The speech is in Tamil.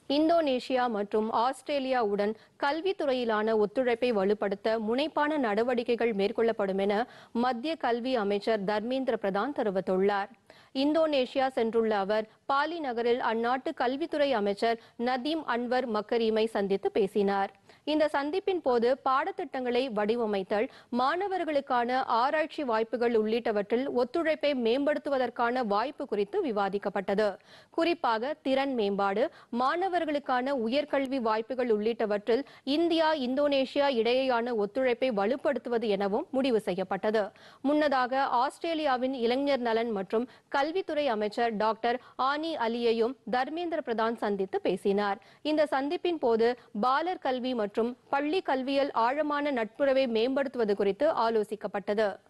இந்தோனேஷியா மற்றும் ஆஸ்திரேலியாவுடன் கல்வித்துறையிலான ஒத்துழைப்பை வலுப்படுத்த முனைப்பான நடவடிக்கைகள் மேற்கொள்ளப்படும் என மத்திய கல்வி அமைச்சர் தர்மேந்திர பிரதான் தெரிவித்துள்ளார் இந்தோனேஷியா சென்றுள்ள அவர் பாலி நகரில் அந்நாட்டு கல்வித்துறை அமைச்சர் நதீம் அன்வர் மக்கரீமை சந்தித்து பேசினார் இந்த சந்திப்பின் போது பாடத்திட்டங்களை வடிவமைத்தல் மாணவர்களுக்கான ஆராய்ச்சி வாய்ப்புகள் உள்ளிட்டவற்றில் ஒத்துழைப்பை மேம்படுத்துவதற்கான வாய்ப்பு குறித்து விவாதிக்கப்பட்டது குறிப்பாக திறன் மேம்பாடு மாணவர்களுக்கான உயர்கல்வி வாய்ப்புகள் உள்ளிட்டவற்றில் இந்தியா இந்தோனேஷியா இடையேயான ஒத்துழைப்பை வலுப்படுத்துவது எனவும் முடிவு செய்யப்பட்டது முன்னதாக ஆஸ்திரேலியாவின் இளைஞர் நலன் மற்றும் கல்வித்துறை அமைச்சர் டாக்டர் ஆனி அலியையும் தர்மேந்திர பிரதான் சந்தித்து பேசினார் இந்த சந்திப்பின் போது பாலர் கல்வி மற்றும் பள்ளி கல்வியில் ஆழமான நட்புறவை மேம்படுத்துவது குறித்து ஆலோசிக்கப்பட்டது